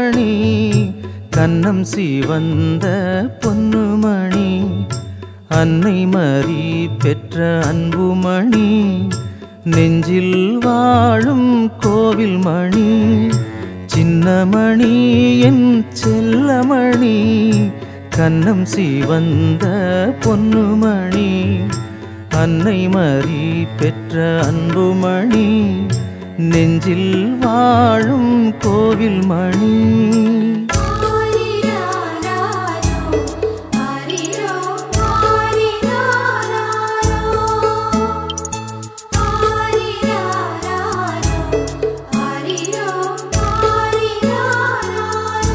செல்லமணி கன்னம் சிவந்த பொன்னுமணி அன்னை மறி பெற்ற அன்புமணி நெஞ்சில் வாழும் கோவில் மணி சின்னமணி என் செல்லமணி கன்னம் சிவந்த பொன்னுமணி அன்னை மறி பெற்ற அன்புமணி நெஞ்சில் வாழும் கோவில் மணி ஆரிராராரோ ஆரிரோ ஆரிராராரோ ஆரிராராரோ ஆரிரோ ஆரிராராரோ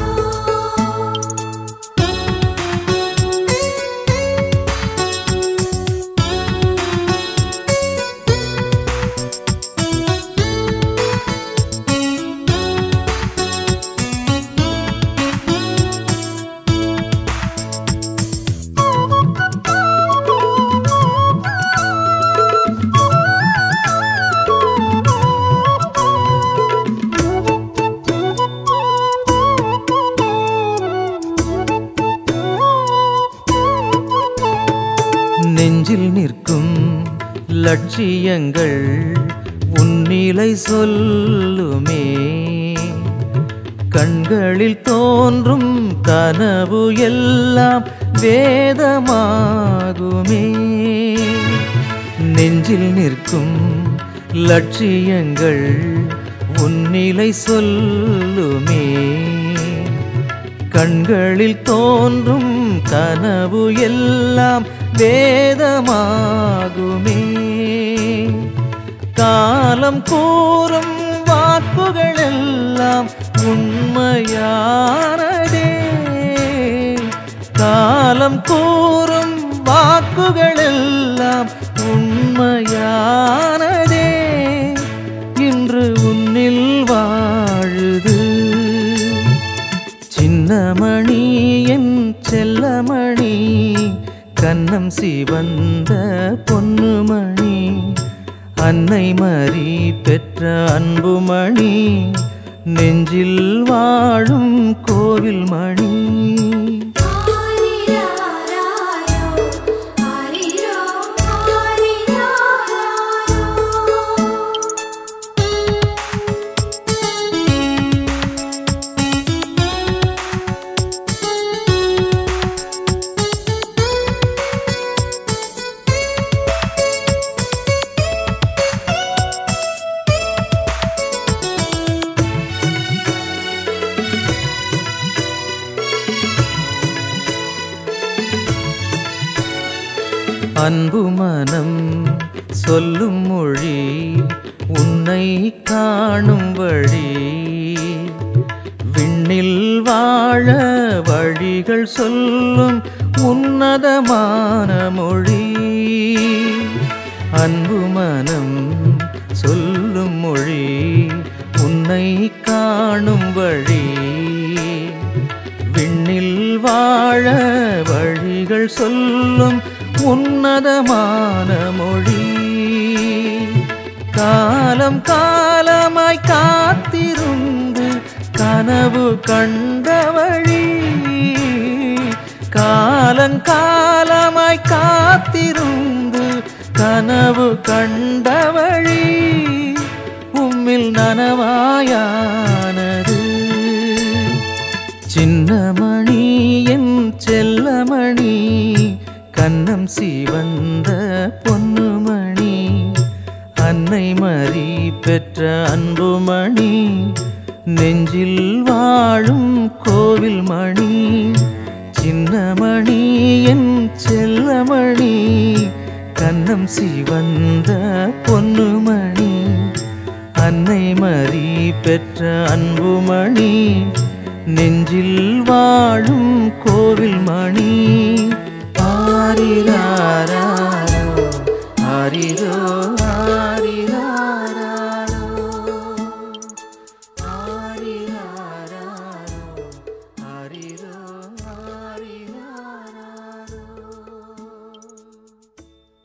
நெஞ்சில் நிற்கும் லட்சியங்கள் உன்னிலை சொல்லுமே கண்களில் தோன்றும் கனவு எல்லாம் வேதமாகுமே நெஞ்சில் நிற்கும் லட்சியங்கள் உன்னிலை சொல்லுமே கண்களில் தோன்றும் கனவு எல்லாம் வேதமாகுமே காலம் கூறும் வாக்குகள் எல்லாம் உண்மையானதே காலம் கூறும் வாக்குகள் எல்லாம் உண்மையானதே இன்று உன்னில் வாழுது சின்னமணி என் செல்லமணி கன்னம் சிவந்த பொன்னுமணி அன்னை மறி பெற்ற அன்புமணி நெஞ்சில் வாழும் கோவில் மணி ஆரிராராரோ ஆரிரோ ஆரிராராரோ அன்பு மனம் சொல்லும் மொழி உன்னை காணும் வழி விண்ணில் வாழ வழிகள் சொல்லும் உன்னதமான மொழி அன்பு மனம் சொல்லும் மொழி உன்னை காணும் வழி விண்ணில் வாழ வழிகள் சொல்லும் உன்னதமான மொழி காலம் காலமாய் காத்திருந்து கனவு கண்ட வழி காலங்காலமாய் காத்திருந்து கனவு கண்ட வழி உம்மில் நனவாயானது சின்னமணி என் செல்லமணி கன்னம் சிவந்த பொன்னுமணி அன்னை மறி பெற்ற அன்புமணி நெஞ்சில் வாழும் கோவில் மணி சின்னமணி என் செல்லமணி கன்னம் சிவந்த பொன்னுமணி அன்னை மறி பெற்ற அன்புமணி நெஞ்சில் வாழும் கோவில் மணி